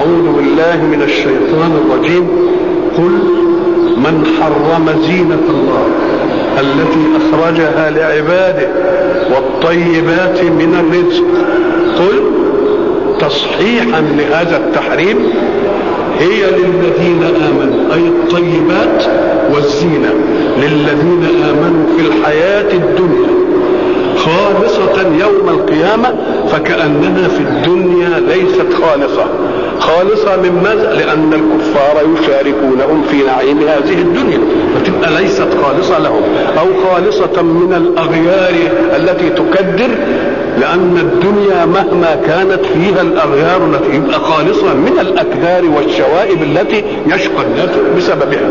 أعوذ بالله من الشيطان الرجيم قل من حرم زينة الله التي أخرجها لعباده والطيبات من الرزق قل تصحيحا لهذا التحريم هي للذين آمنوا أي الطيبات والزينة للذين آمنوا في الحياة الدنيا خالصة يوم القيامة فكأنها في الدنيا ليست خالصة خالصة من ماذا؟ لأن الكفار يشاركونهم في نعيم هذه الدنيا فتبقى ليست خالصة لهم أو خالصة من الأغيار التي تكدر لأن الدنيا مهما كانت فيها الأغيار التي يبقى خالصة من الأكدار والشوائب التي يشقى الناس بسببها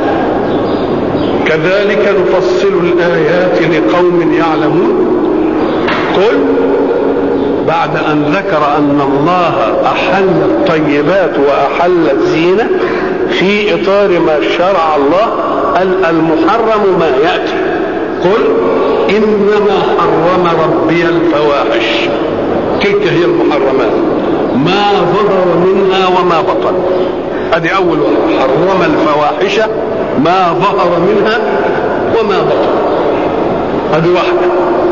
كذلك نفصل الآيات لقوم يعلمون قل بعد أن ذكر أن الله أحل الطيبات وأحل الزينة في إطار ما شرع الله قال المحرم ما يأتي قل إنما حرم ربي الفواحش تلك هي المحرمات ما ظهر منها وما بطن هذه أول واحدة حرم الفواحش ما ظهر منها وما بطن هذه واحدة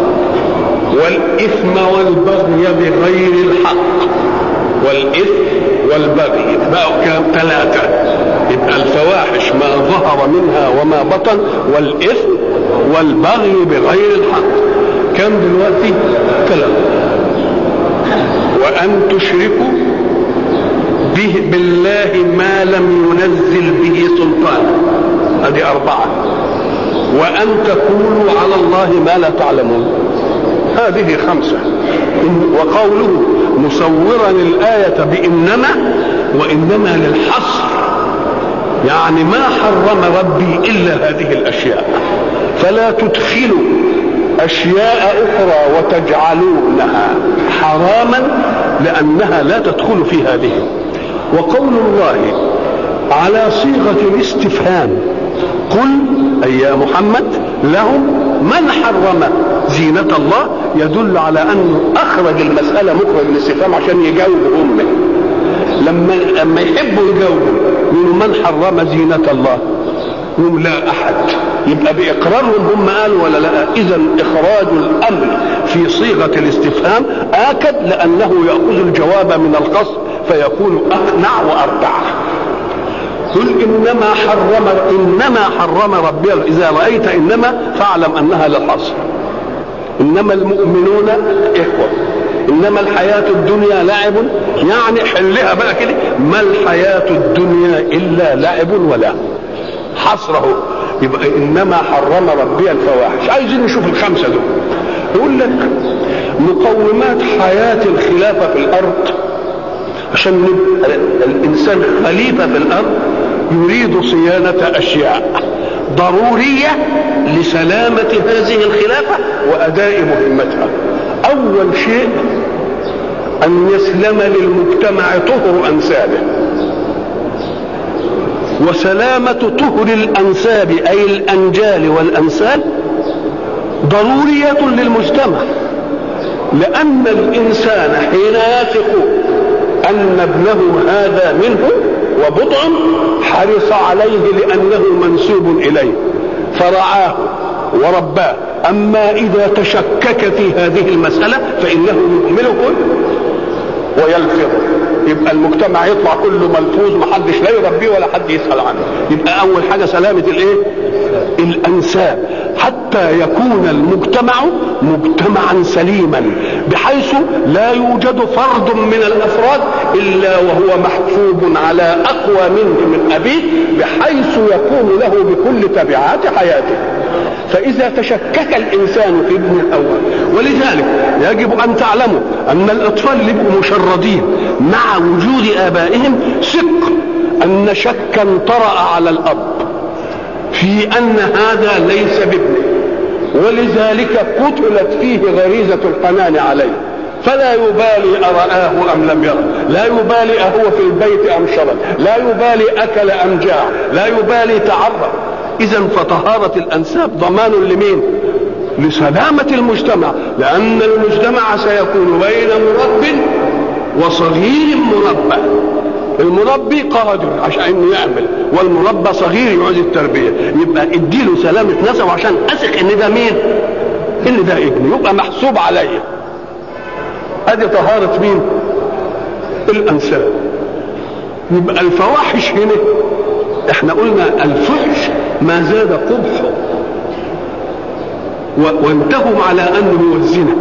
والإثم والبغي بغير الحق والإثم والبغي بقوا كام ثلاثة يبقى الفواحش ما ظهر منها وما بطن والإثم والبغي بغير الحق كم دلوقتي ثلاثة وأن تشركوا به بالله ما لم ينزل به سلطانا هذه أربعة وأن تقولوا على الله ما لا تعلمون هذه خمسة وقوله مصورا الآية بإنما وإنما للحصر يعني ما حرم ربي إلا هذه الأشياء فلا تدخلوا أشياء أخرى وتجعلونها حراما لأنها لا تدخل في هذه وقول الله على صيغة الاستفهام قل أي يا محمد لهم من حرم زينة الله يدل على أنه أخرج المسألة مخرج الاستفهام عشان يجاوبوا هم لما لما يحبوا يجاوبوا يقولوا من حرم زينة الله يقول لا أحد يبقى بإقرارهم هم قالوا ولا لا إذا إخراج الأمر في صيغة الاستفهام آكد لأنه يأخذ الجواب من القصد فيكون أقنع وأرتع قل انما حرم انما حرم ربي اذا رايت انما فاعلم انها للحصر انما المؤمنون اخوه انما الحياه الدنيا لعب يعني حلها بقى كده ما الحياه الدنيا الا لعب ولا حصره يبقى انما حرم ربي الفواحش عايزين نشوف الخمسه دول يقول لك مقومات حياه الخلافه في الارض عشان نبقى الانسان خليفه في الارض يريد صيانه اشياء ضروريه لسلامه هذه الخلافه واداء مهمتها اول شيء ان يسلم للمجتمع طهر انسابه وسلامه طهر الانساب اي الانجال والانساب ضروريه للمجتمع لان الانسان حين يثق أن ابنه هذا منه وبضع حرص عليه لأنه منسوب إليه فرعاه ورباه أما إذا تشكك في هذه المسألة فإنه يهمله ويلفظه يبقى المجتمع يطلع كله ملفوظ محدش لا يربيه ولا حد يسأل عنه يبقى أول حاجة سلامة الإيه؟ الأنساب حتى يكون المجتمع مجتمعا سليما بحيث لا يوجد فرد من الافراد الا وهو محسوب على اقوى منه من ابيه بحيث يكون له بكل تبعات حياته فاذا تشكك الانسان في ابن الاول ولذلك يجب ان تعلموا ان الاطفال اللي يبقوا مشردين مع وجود ابائهم ثق ان شكا طرا على الاب في ان هذا ليس بابنه ولذلك قتلت فيه غريزة الحنان عليه فلا يبالي أرآه أم لم يره لا يبالي أهو في البيت أم شرد لا يبالي أكل أم جاع لا يبالي تعرض إذا فطهارة الأنساب ضمان لمين لسلامة المجتمع لأن المجتمع سيكون بين مرب وصغير مربى المربي قادر عشان انه يعمل والمربى صغير يعوز التربيه يبقى اديله سلامه نسب عشان اثق ان ده مين؟ ان ده ابني يبقى محسوب عليا ادي طهاره مين؟ الانساب يبقى الفواحش هنا احنا قلنا الفحش ما زاد قبحه وانتهوا على انه هو الزنا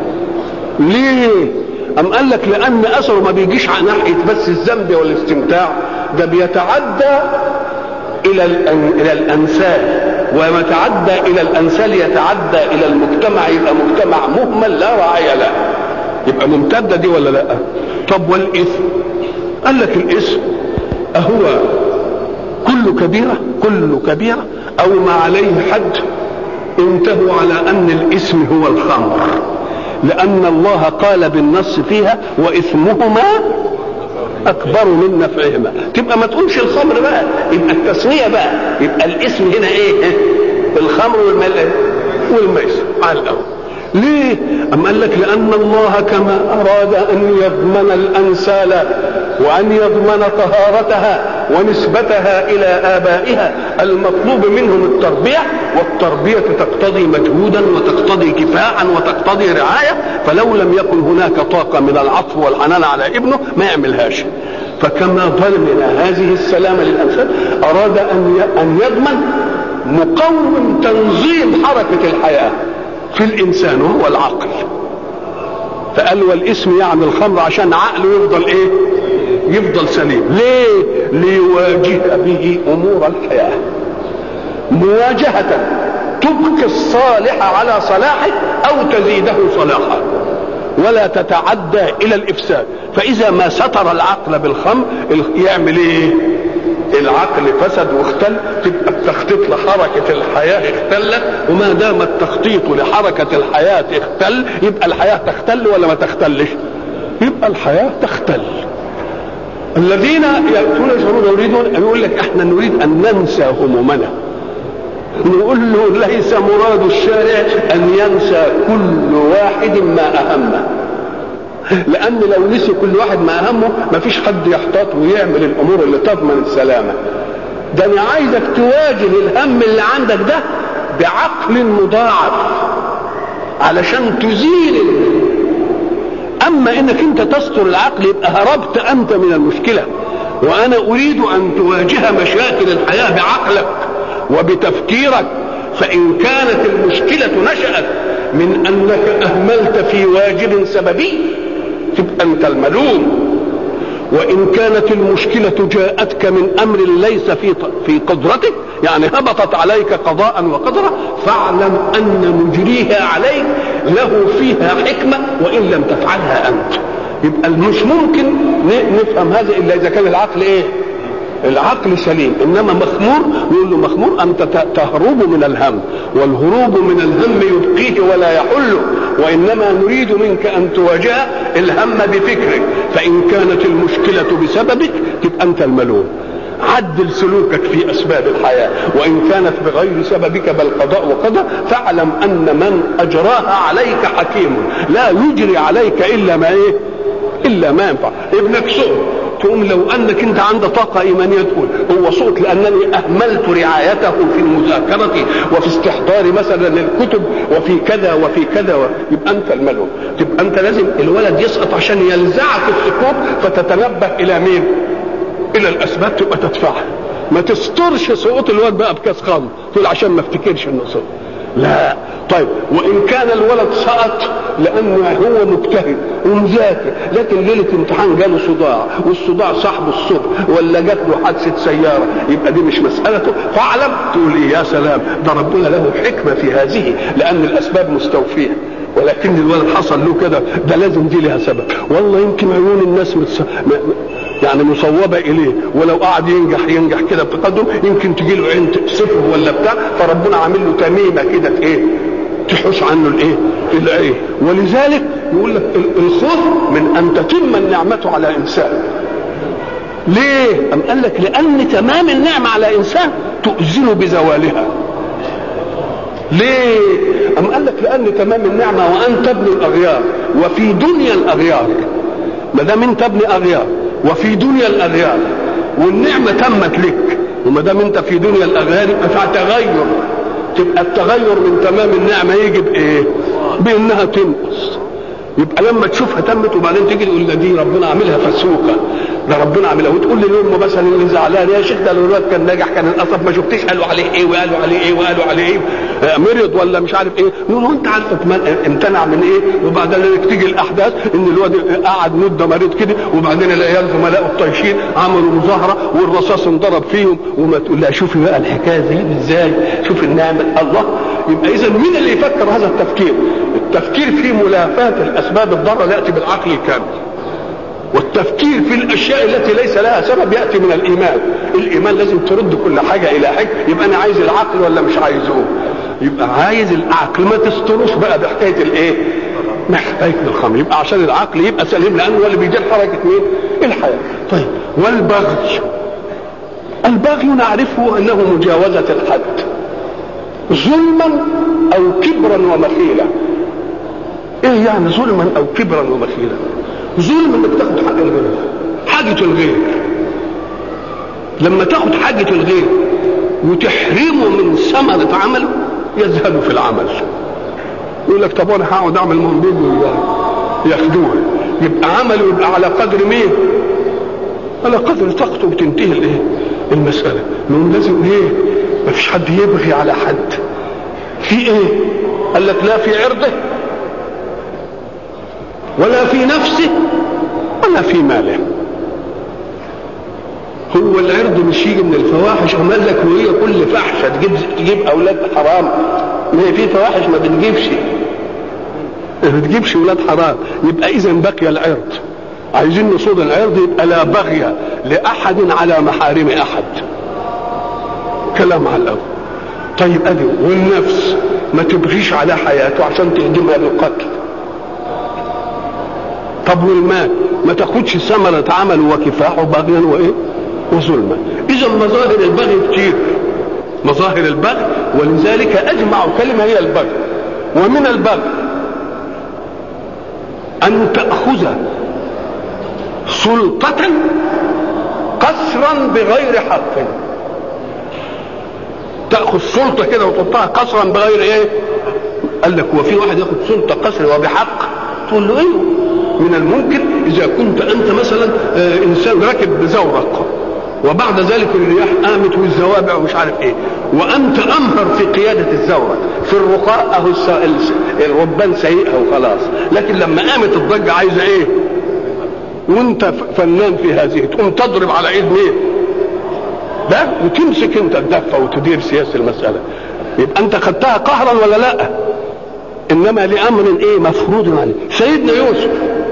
ليه أم قال لك لأن أثره ما بيجيش على ناحية بس الذنب والاستمتاع ده بيتعدى إلى إلى الأنسال وما تعدى إلى الأنسال يتعدى إلى المجتمع يبقى مجتمع مهمل لا راعي له يبقى ممتدة دي ولا لا؟ طب والإثم؟ قال لك الإثم أهو كل كبيرة كل كبيرة أو ما عليه حد انتهوا على أن الإثم هو الخمر لأن الله قال بالنص فيها وإثمهما أكبر من نفعهما تبقى ما تقولش الخمر بقى يبقى التسمية بقى يبقى الاسم هنا إيه الخمر والميسر على الأول ليه؟ أم قال لك لأن الله كما أراد أن يضمن الأنسال وأن يضمن طهارتها ونسبتها إلى آبائها المطلوب منهم التربية والتربية تقتضي مجهودا وتقتضي كفاحا وتقتضي رعاية فلو لم يكن هناك طاقة من العطف والحنان على ابنه ما يعملهاش فكما ضمن هذه السلامة للأنسال أراد أن يضمن مقوم تنظيم حركة الحياة في الانسان وهو العقل فقال والاسم يعني الخمر عشان عقله يفضل ايه يفضل سليم ليه ليواجه به امور الحياه مواجهه تبقي الصالح على صلاحه او تزيده صلاحا ولا تتعدى الى الافساد فاذا ما ستر العقل بالخمر يعمل ايه العقل فسد واختل تبقى التخطيط لحركة الحياة اختلت وما دام التخطيط لحركة الحياة اختل يبقى الحياة تختل ولا ما تختلش يبقى الحياة تختل الذين يأتون يشعرون يريدون يقول لك احنا نريد ان ننسى همومنا نقول له ليس مراد الشارع ان ينسى كل واحد ما اهمه لان لو نسي كل واحد ما اهمه ما فيش حد يحتاط ويعمل الامور اللي تضمن السلامه ده انا عايزك تواجه الهم اللي عندك ده بعقل مضاعف علشان تزيل اما انك انت تستر العقل يبقى هربت انت من المشكله وانا اريد ان تواجه مشاكل الحياه بعقلك وبتفكيرك فان كانت المشكله نشات من انك اهملت في واجب سببي تبقى انت الملوم وان كانت المشكله جاءتك من امر ليس في في قدرتك يعني هبطت عليك قضاء وقدرا فاعلم ان مجريها عليك له فيها حكمه وان لم تفعلها انت يبقى مش ممكن نفهم هذا الا اذا كان العقل ايه العقل سليم انما مخمور يقول له مخمور انت تهرب من الهم والهروب من الهم يبقيه ولا يحله وانما نريد منك ان تواجه الهم بفكرك فان كانت المشكله بسببك تبقى انت الملوم عدل سلوكك في اسباب الحياه وان كانت بغير سببك بل قضاء وقدر فاعلم ان من اجراها عليك حكيم لا يجري عليك الا ما ايه الا ما ينفع ابنك سوء تقوم لو انك انت عندك طاقه ايمانيه تقول هو صوت لانني اهملت رعايته في المذاكره وفي استحضار مثلا الكتب وفي كذا وفي كذا و... يبقى انت الملوم تبقى انت لازم الولد يسقط عشان يلزعك السقوط فتتنبه الى مين؟ الى الاسباب تبقى تدفعها ما تسترش سقوط الولد بقى بكاس خمر تقول عشان ما افتكرش انه سقط لا طيب وان كان الولد سقط لانه هو مجتهد ومذاكر لكن ليله امتحان جاله صداع والصداع صاحبه الصبح ولا جات له حادثه سياره يبقى دي مش مسالته فاعلم تقول إيه يا سلام ده ربنا له حكمه في هذه لان الاسباب مستوفيه ولكن الولد حصل له كده ده لازم دي لها سبب والله يمكن عيون الناس متص... يعني مصوبه اليه ولو قعد ينجح ينجح كده بتقدم يمكن تجي له عين تقصفه ولا بتاع فربنا عامل له تميمه كده ايه تحوش عنه الايه الايه ولذلك يقول لك الخوف من ان تتم النعمه على انسان ليه ام قال لك لان تمام النعمه على انسان تؤذن بزوالها ليه ام قال لك لان تمام النعمه وان تبني الاغيار وفي دنيا الاغيار ما دام انت ابن اغيار وفي دنيا الاغيار والنعمه تمت لك وما دام انت في دنيا الاغيار يبقى فيها تغير تبقى التغير من تمام النعمه يجي بايه؟ بانها تنقص يبقى لما تشوفها تمت وبعدين تيجي تقول ده دي ربنا عاملها فسوقه ده ربنا عاملها وتقول لي لامه مثلا اللي زعلان يا شيخ ده لو الواد كان ناجح كان القصب ما شفتيش قالوا عليه ايه وقالوا عليه ايه وقالوا عليه ايه آه، مرض ولا مش عارف ايه نقول له انت عارف اتمن- امتنع من ايه وبعدين تيجي الاحداث ان الواد قعد مده مريض كده وبعدين العيال زملائه الطايشين عملوا مظاهره والرصاص انضرب فيهم وما تقول لها شوفي بقى الحكايه دي ازاي شوفي النعمه الله يبقى اذا مين اللي يفكر هذا التفكير التفكير في ملافاه الاسباب الضاره لا ياتي بالعقل الكامل والتفكير في الاشياء التي ليس لها سبب ياتي من الايمان الايمان لازم ترد كل حاجه الى حاجه يبقى انا عايز العقل ولا مش عايزه يبقى عايز العقل ما تستروش بقى بحكايه الايه محكايه الخمر يبقى عشان العقل يبقى سليم لانه هو اللي بيدير حركه مين الحياه طيب والبغي البغي نعرفه انه مجاوزه الحد ظلما او كبرا ومخيله ايه يعني ظلما او كبرا ومخيله ظلم انك تاخد حق الغير حاجة الغير لما تاخد حاجة الغير وتحرمه من ثمرة عمله يذهب في العمل يقول لك طب انا هقعد اعمل مهمين ياخدوها يبقى عمله يبقى على قدر مين؟ على قدر طاقته بتنتهي الايه؟ المسألة لأنه لازم ايه؟ ما فيش حد يبغي على حد في ايه؟ قال لك لا في عرضه ولا في نفسه ولا في ماله هو العرض مش يجي من الفواحش وما قال لك وهي كل فحشه تجيب تجيب اولاد حرام ما هي في فواحش ما بتجيبش ما بتجيبش اولاد حرام يبقى اذا بقي العرض عايزين نصود العرض يبقى لا بغي لاحد على محارم احد كلام على الاول طيب ادي والنفس ما تبغيش على حياته عشان تهدمها بالقتل طب والمال ما تاخدش ثمرة عمله وكفاحه بغيا وايه وظلما اذا مظاهر البغي كتير مظاهر البغي ولذلك اجمع كلمة هي البغي ومن البغي ان تأخذ سلطة قسرا بغير حق تأخذ سلطة كده وتحطها قسرا بغير ايه قال لك هو في واحد ياخد سلطة قسر وبحق تقول له ايوه من الممكن اذا كنت انت مثلا آه انسان راكب زورق وبعد ذلك الرياح قامت والزوابع ومش عارف ايه وانت امهر في قياده الزورق في الرخاء اهو الربان سيئها وخلاص لكن لما قامت الضجه عايزه ايه وانت فنان في هذه تقوم تضرب على ايد مين ده وتمسك انت الدفه وتدير سياسه المساله يبقى انت خدتها قهرا ولا لا انما لامر ايه مفروض عليه سيدنا يوسف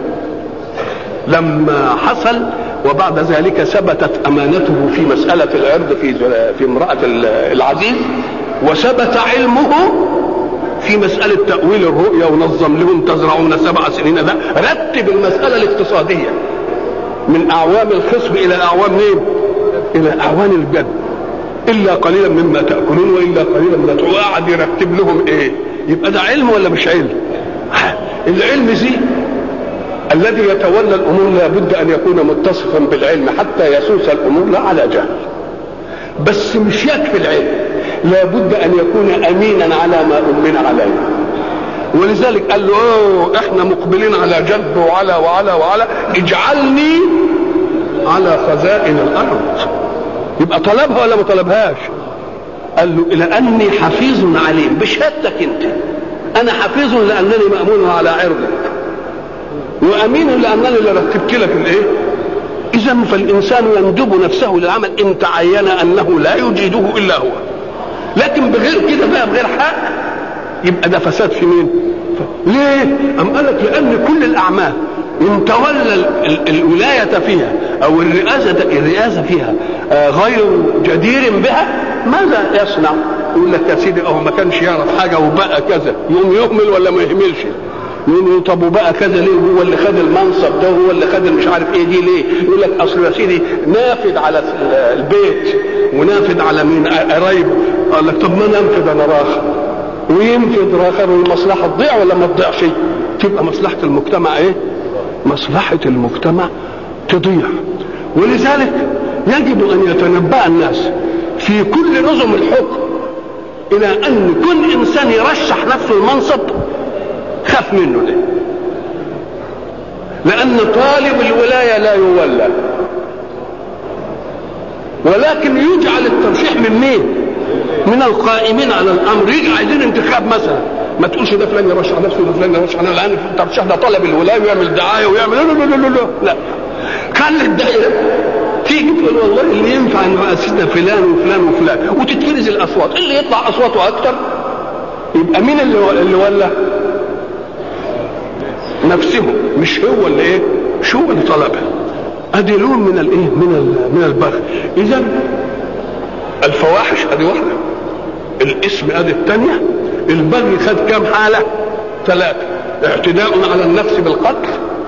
لما حصل وبعد ذلك ثبتت امانته في مساله العرض في في امراه العزيز وثبت علمه في مسألة تأويل الرؤيا ونظم لهم تزرعون سبع سنين ده رتب المسألة الاقتصادية من أعوام الخصب إلى أعوام مين؟ إلى أعوام الجد إلا قليلا مما تأكلون وإلا قليلا مما وقعد يرتب لهم إيه؟ يبقى ده علم ولا مش علم؟ العلم زي الذي يتولى الأمور لابد أن يكون متصفا بالعلم حتى يسوس الأمور لا على جهل بس مش يكفي العلم لابد ان يكون امينا على ما امن عليه ولذلك قال له اوه احنا مقبلين على جد وعلى وعلى وعلى اجعلني على خزائن الارض يبقى طلبها ولا ما طلبهاش قال له لاني حفيظ عليم بشهادتك انت انا حفيظ لانني مامون على عرضك وامين لانني اللي رتبت لك الايه اذا فالانسان يندب نفسه للعمل ان تعين انه لا يجيده الا هو لكن بغير كده بقى بغير حق يبقى ده فساد في مين ليه ام قال لك لان كل الاعمال ان تولى الولايه فيها او الرئاسه الرئاسه فيها غير جدير بها ماذا يصنع يقول لك يا سيدي اهو ما كانش يعرف حاجه وبقى كذا يقوم يهمل ولا ما يهملش يقول له طب وبقى كذا ليه هو اللي خد المنصب ده هو اللي خد مش عارف ايه دي ليه يقول لك اصل يا سيدي نافذ على البيت ونافذ على مين قرايبه قال لك طب ما ننفذ انا راخر وينفذ راخر والمصلحه تضيع ولا ما تضيعش تبقى مصلحه المجتمع ايه مصلحه المجتمع تضيع ولذلك يجب ان يتنبأ الناس في كل نظم الحكم الى ان كل انسان يرشح نفسه المنصب خاف منه ده لان طالب الولايه لا يولى ولكن يجعل الترشيح من مين من القائمين على الامر يجي عايزين انتخاب مثلا ما تقولش ده فلان يرشح نفسه ده فلان يرشح نفسه لان الترشيح ده طلب الولايه ويعمل دعايه ويعمل لا لا لا لا لا, لا. خلي الدائره تيجي تقول والله اللي ينفع ان رئاستنا فلان وفلان وفلان وتتفرز الاصوات اللي يطلع اصواته اكتر يبقى مين اللي اللي ولا نفسه مش هو اللي ايه مش هو اللي طلبها ادي لون من الايه من من البغي اذا الفواحش ادي واحده الاسم ادي الثانيه البغي خد كام حاله ثلاثه اعتداء على النفس بالقتل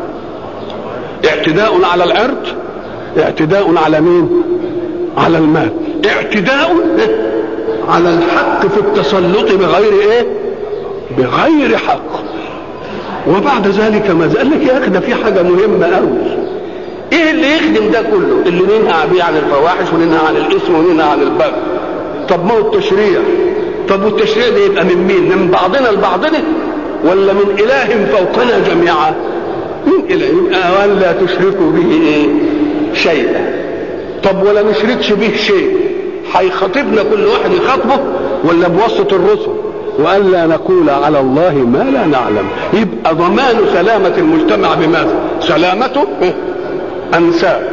اعتداء على العرض اعتداء على مين على المال اعتداء على الحق في التسلط بغير ايه بغير حق وبعد ذلك ما قال لك يا اخي ده في حاجه مهمه قوي ايه اللي يخدم ده كله اللي ننهى بيه عن الفواحش وننهى عن الاسم وننهى عن البغي طب ما هو التشريع طب والتشريع ده يبقى من مين من بعضنا لبعضنا ولا من اله فوقنا جميعا من اله يبقى ولا تشركوا به ايه شيئا طب ولا نشركش به شيء هيخاطبنا كل واحد يخاطبه ولا بواسطه الرسل والا نقول على الله ما لا نعلم يبقى ضمان سلامه المجتمع بماذا سلامته انساب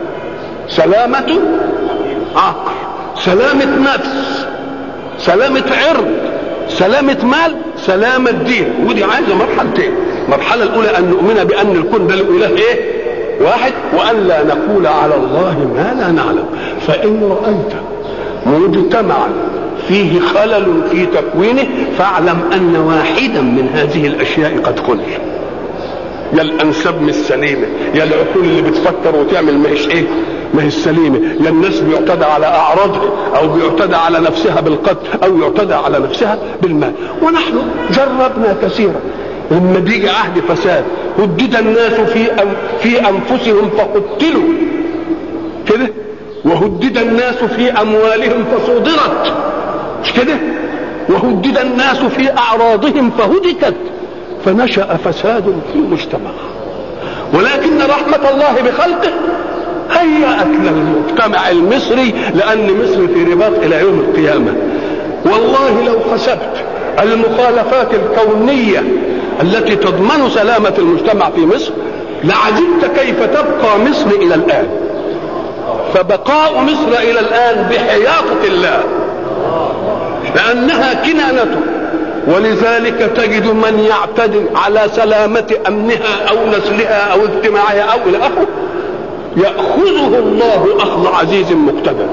سلامه عقل سلامه نفس سلامه عرض سلامه مال سلامه دين ودي عايزه مرحلتين المرحله الاولى ان نؤمن بان الكون ده الاله ايه واحد وان لا نقول على الله ما لا نعلم فان رايت مجتمعا فيه خلل في تكوينه فاعلم ان واحدا من هذه الاشياء قد خلل يا الانساب مش سليمه يا العقول اللي بتفكر وتعمل ما هيش ايه ما هي السليمه يا الناس بيعتدى على اعراضها او بيعتدى على نفسها بالقتل او يعتدى على نفسها بالمال ونحن جربنا كثيرا لما بيجي عهد فساد هدد الناس في في انفسهم فقتلوا كده وهدد الناس في اموالهم فصودرت مش كده وهدد الناس في اعراضهم فهدكت فنشا فساد في المجتمع ولكن رحمه الله بخلقه هيأت للمجتمع المصري لأن مصر في رباط إلى يوم القيامة والله لو حسبت المخالفات الكونية التي تضمن سلامة المجتمع في مصر لعجبت كيف تبقى مصر إلى الآن فبقاء مصر إلى الآن بحياطة الله لأنها كنانته ولذلك تجد من يعتدي على سلامة أمنها أو نسلها أو اجتماعها أو إلى آخره يأخذه الله أخذ عزيز مقتدر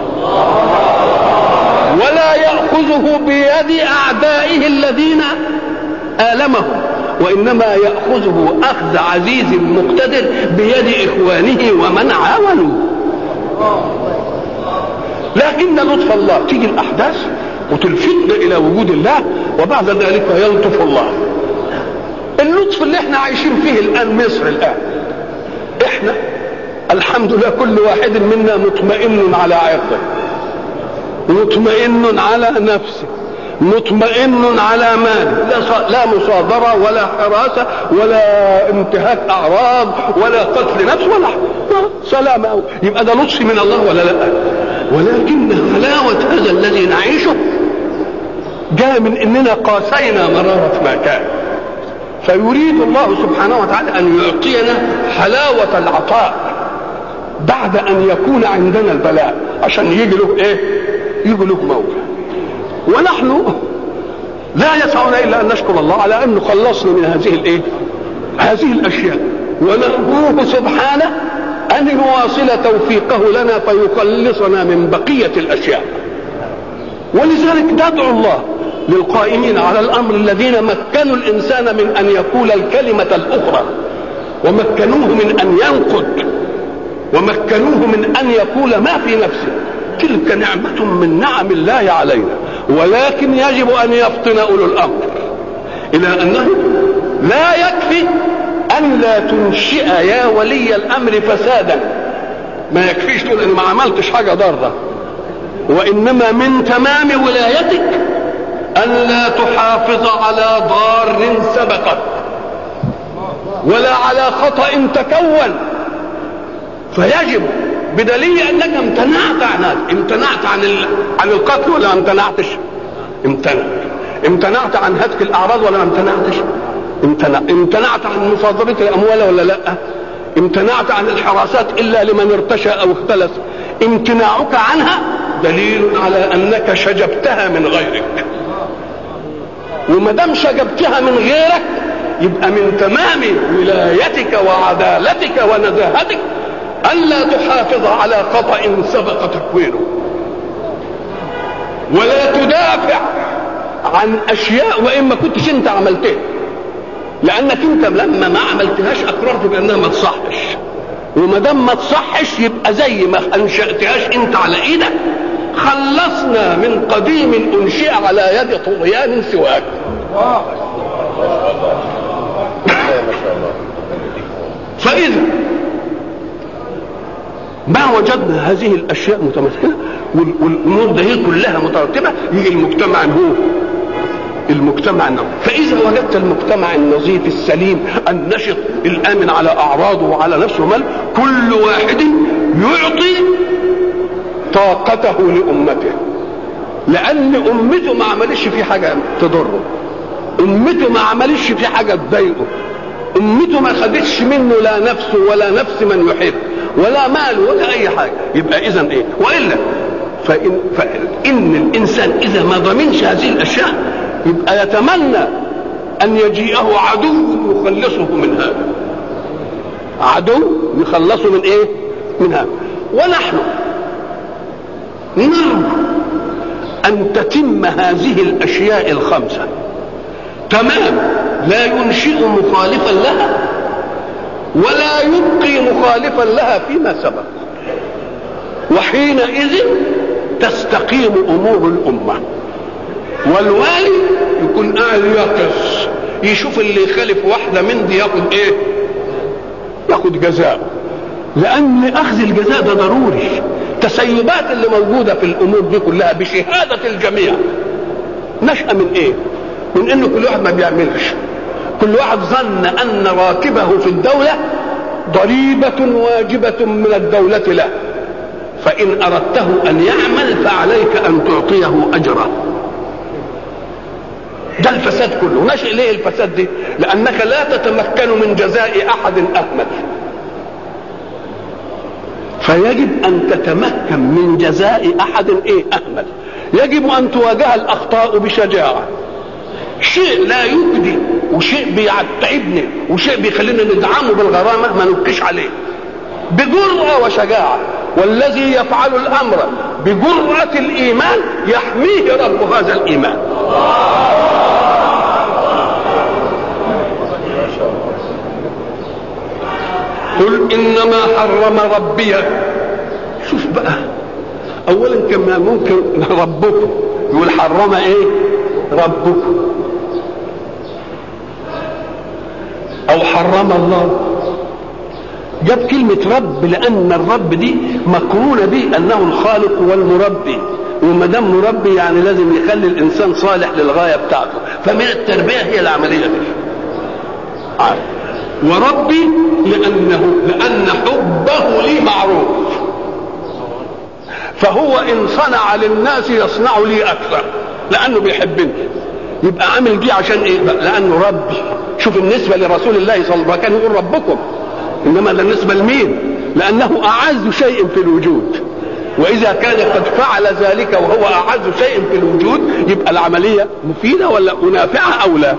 ولا يأخذه بيد أعدائه الذين آلمهم وإنما يأخذه أخذ عزيز مقتدر بيد إخوانه ومن عاونوا لكن لطف الله تيجي الأحداث وتلفتنا إلى وجود الله وبعد ذلك يلطف الله اللطف اللي احنا عايشين فيه الآن مصر الآن احنا الحمد لله كل واحد منا مطمئن على عرضه مطمئن على نفسه مطمئن على ماله لا, لا مصادرة ولا حراسة ولا انتهاك أعراض ولا قتل نفس ولا سلامة يبقى ده لطف من الله ولا لا ولكن حلاوة هذا الذي نعيشه جاء من اننا قاسينا مرارة ما كان فيريد الله سبحانه وتعالى ان يعطينا حلاوة العطاء بعد ان يكون عندنا البلاء عشان يجي له ايه يجي له موجه ونحن لا يسعنا الا ان نشكر الله على انه خلصنا من هذه الايه هذه الاشياء ونرجوه سبحانه ان يواصل توفيقه لنا فيخلصنا من بقيه الاشياء ولذلك ندعو الله للقائمين على الامر الذين مكنوا الانسان من ان يقول الكلمه الاخرى ومكنوه من ان ينقد ومكنوه من ان يقول ما في نفسه تلك نعمه من نعم الله علينا ولكن يجب ان يفطن اولو الامر الى انه لا يكفي أن لا تنشئ يا ولي الأمر فسادا ما يكفيش تقول إن ما عملتش حاجة ضارة وإنما من تمام ولايتك أن لا تحافظ على ضار سبقك ولا على خطأ تكون فيجب بدليل انك امتنعت عن هذا امتنعت عن ال... عن القتل ولا ما امتنعتش امتنعت امتنعت عن هتك الاعراض ولا ما امتنعتش امتنع... امتنعت عن مصادرة الاموال ولا لا امتنعت عن الحراسات الا لمن ارتشى او اختلس امتناعك عنها دليل على انك شجبتها من غيرك وما دام شجبتها من غيرك يبقى من تمام ولايتك وعدالتك ونزاهتك ألا تحافظ على خطأ سبق تكوينه ولا تدافع عن أشياء وإن ما كنتش أنت عملتها لأنك أنت لما ما عملتهاش أقررت بأنها ما تصحش وما دام ما تصحش يبقى زي ما أنشأتهاش أنت على إيدك خلصنا من قديم أنشئ على يد طغيان سواك فإذا ما وجدنا هذه الاشياء متمثله والامور دي كلها مترتبه يجي المجتمع هو المجتمع النظيف فاذا وجدت المجتمع النظيف السليم النشط الامن على اعراضه وعلى نفسه مال كل واحد يعطي طاقته لامته لان امته ما عملش في حاجه تضره امته ما عملش في حاجه تضايقه امته ما خدتش منه لا نفسه ولا نفس من يحب ولا مال ولا اي حاجه يبقى اذا ايه والا فإن, فإن الإنسان إذا ما ضمنش هذه الأشياء يبقى يتمنى أن يجيئه عدو يخلصه من هذا عدو يخلصه من إيه؟ من هذا ونحن نرجو أن تتم هذه الأشياء الخمسة تمام لا ينشئ مخالفا لها ولا يبقي مخالفا لها فيما سبق وحينئذ تستقيم امور الامه والوالي يكون قاعد يقص يشوف اللي يخالف واحده من دي ياخد ايه ياخد جزاء لان اخذ الجزاء ده ضروري التسيبات اللي موجوده في الامور دي كلها بشهاده الجميع نشأة من ايه من انه كل واحد ما بيعملش كل واحد ظن ان راكبه في الدولة ضريبة واجبة من الدولة له فإن أردته أن يعمل فعليك أن تعطيه أجره ده الفساد كله نشأ ليه الفساد دي لأنك لا تتمكن من جزاء أحد أهمل فيجب أن تتمكن من جزاء أحد إيه أهمل يجب أن تواجه الأخطاء بشجاعة شيء لا يجدي وشيء بيتعبني وشيء بيخلينا ندعمه بالغرامة ما نبكيش عليه بجرأة وشجاعة والذي يفعل الأمر بجرأة الإيمان يحميه رب هذا الإيمان قل إنما حرم ربي شوف بقى أولا كما ممكن ربكم يقول حرم إيه ربكم او حرم الله جاب كلمة رب لأن الرب دي مقرونة به أنه الخالق والمربي وما دام مربي يعني لازم يخلي الإنسان صالح للغاية بتاعته فمن التربية هي العملية دي عارف. وربي لأنه لأن حبه لي معروف فهو إن صنع للناس يصنع لي أكثر لأنه بيحبني يبقى عامل دي عشان ايه بقى؟ لانه ربي شوف النسبه لرسول الله صلى الله عليه وسلم كان يقول ربكم انما ده النسبه لمين لانه اعز شيء في الوجود واذا كان قد فعل ذلك وهو اعز شيء في الوجود يبقى العمليه مفيده ولا منافعه او لا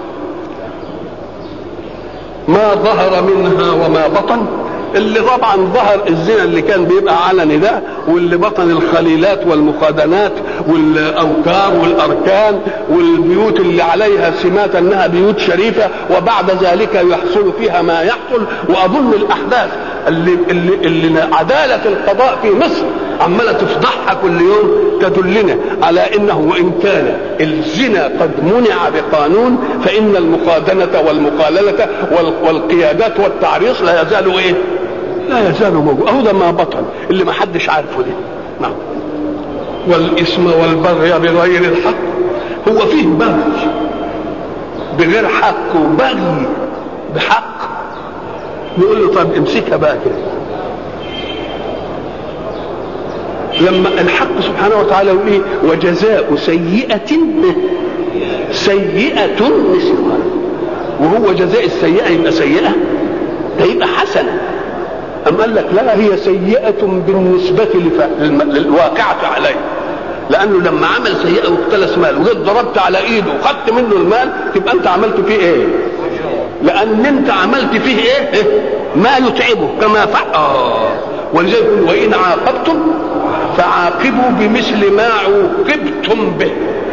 ما ظهر منها وما بطن اللي طبعا ظهر الزنا اللي كان بيبقى علني ده واللي بطن الخليلات والمخادنات والاوكار والاركان والبيوت اللي عليها سمات انها بيوت شريفه وبعد ذلك يحصل فيها ما يحصل واظن الاحداث اللي, اللي, اللي عدالة القضاء في مصر عمالة تفضحها كل يوم تدلنا على انه وان كان الزنا قد منع بقانون فان المقادنة والمقاللة والقيادات والتعريص لا يزال ايه؟ لا يزال موجود اهو ده ما بطل اللي ما حدش عارفه ده نعم والاثم والبغي بغير الحق هو فيه بغي بغير حق وبغي بحق نقول له طب امسكها بقى كده لما الحق سبحانه وتعالى يقول ايه وجزاء سيئة سيئة مثلها وهو جزاء السيئة يبقى سيئة ده يبقى حسنة أم قال لك لا هي سيئة بالنسبة للواقعة عليه لأنه لما عمل سيئة واختلس مال وجيت ضربت على إيده وخدت منه المال تبقى أنت عملت فيه إيه؟ لأن أنت عملت فيه إيه؟ ما يتعبه كما فعل آه ولذلك يقول وإن عاقبتم فعاقبوا بمثل ما عوقبتم به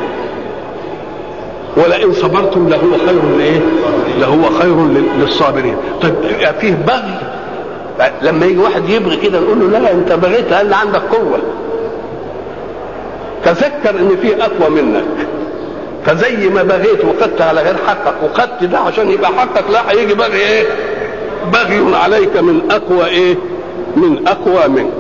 ولئن صبرتم لهو خير لايه؟ لهو خير للصابرين. طيب فيه بغي لما يجي واحد يبغي كده نقول له لا انت بغيت لان عندك قوه. تذكر ان في اقوى منك. فزي ما بغيت وخدت على غير حقك وخدت ده عشان يبقى حقك لا هيجي بغي ايه؟ بغي عليك من اقوى ايه؟ من اقوى منك.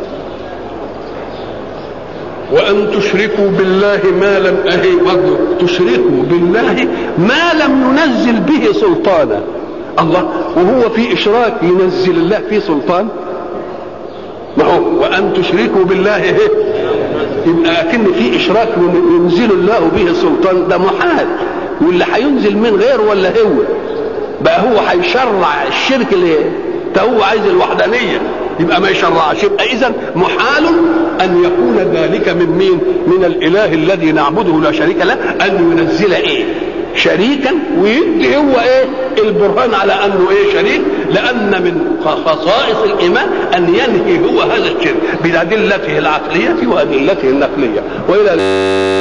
وأن تشركوا بالله ما لم أهي برضه تشركوا بالله ما لم ينزل به سلطانا الله وهو في إشراك ينزل الله فيه سلطان ما هو وأن تشركوا بالله إيه يبقى أكن في إشراك ينزل الله به سلطان ده محال واللي هينزل من غيره ولا هو بقى هو هيشرع الشرك ليه ده هو عايز الوحدانيه يبقى ما يشرعش يبقى اذا محال ان يكون ذلك من مين من الاله الذي نعبده لا شريك له ان ينزل ايه شريكا ويدي هو ايه البرهان على انه ايه شريك لان من خصائص الايمان ان ينهي هو هذا الشرك بادلته العقليه وادلته النقليه والى